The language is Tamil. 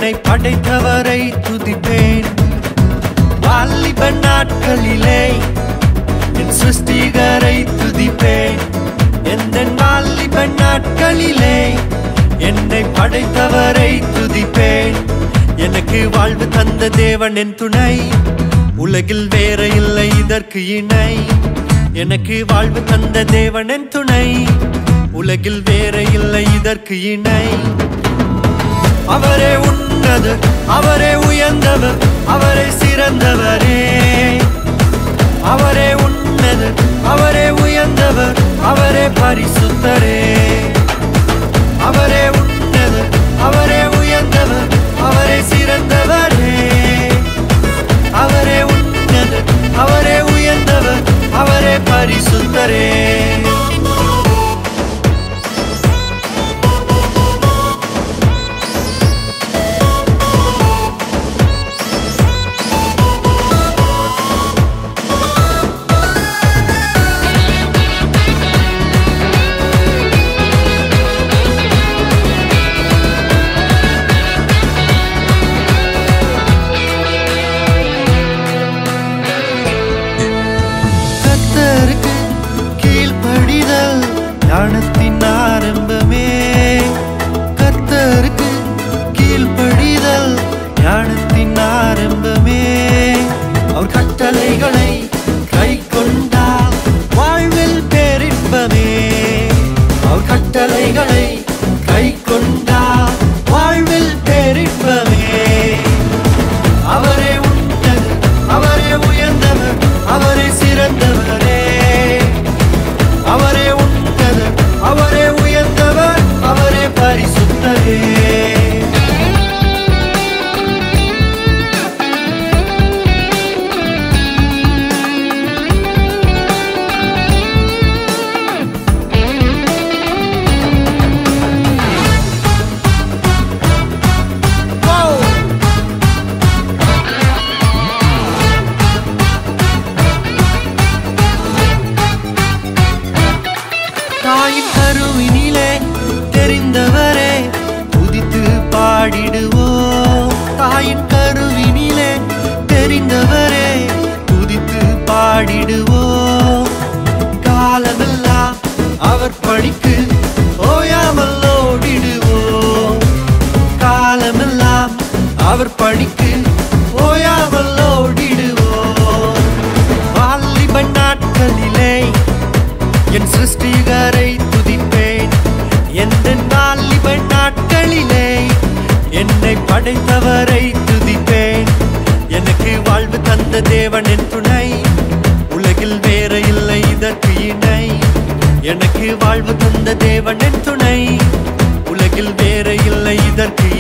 என்னை படைத்தவரை துதிப்பேன் வாலிப நாட்களிலே என் சிருஷ்டிகரை துதிப்பேன் எந்த வாலிப நாட்களிலே என்னை படைத்தவரை துதிப்பேன் எனக்கு வாழ்வு தந்த தேவன் என் துணை உலகில் வேற இல்லை இதற்கு இணை எனக்கு வாழ்வு தந்த தேவன் என் துணை உலகில் வேற இல்லை இதற்கு இணை அவரே உன்னது அவரே உயர்ந்தவர் அவரே சிறந்தவரே அவரே உன்னது அவரே உயர்ந்தவர் அவரே பரிசுத்தரே அவரே உன்னது அவரே உயர்ந்தவர் அவரே சிறந்தவரே அவரே உன்னது அவரே உயர்ந்தவர் அவரே பரிசுத்தரே கத்தருக்கு கீழ்ப்படிதல் ஞானத்தின் ஆரம்பமே கத்தருக்கு கீழ்ப்படிதல் ஞானத்தின் ஆரம்பமே அவர் கட்டளைகளை கை கொண்டால் வாழ்வில் பேரின்பமே அவர் கட்டளைகளை கை கொண்டால் வாழ்வில் பேரின்பமே அவரே உன்னது அவரே உயர்ந்தவர் அவரே சிறந்தவரே அவரே உன்னது அவரே உயர்ந்தவர் அவரே பரிசுத்தரே தாயின் கருவினிலே தெரிந்தவரே துதித்து பாடிடுவோம் தாயின் கருவினிலே தெரிந்தவரே துதித்து பாடிடுவோம் காலமெல்லாம் அவர் பணிக்கு ஓயாமல் ஓடிடுவோம் காலமெல்லாம் அவர் பணிக்கு ஓயாமல் ஓடிடுவோம் வாலிப நாட்களிலே என் சிருஷ்டிகரை துதிப்பேன் எந்த வாலிப நாட்களிலே என்னை படைத்தவரை துதிப்பேன் எனக்கு வாழ்வு தந்த தேவன் என் துணை உலகில் வேற இல்லை இதற்கு இணை எனக்கு வாழ்வு தந்த தேவன் என் துணை உலகில் வேற இல்லை இதற்கு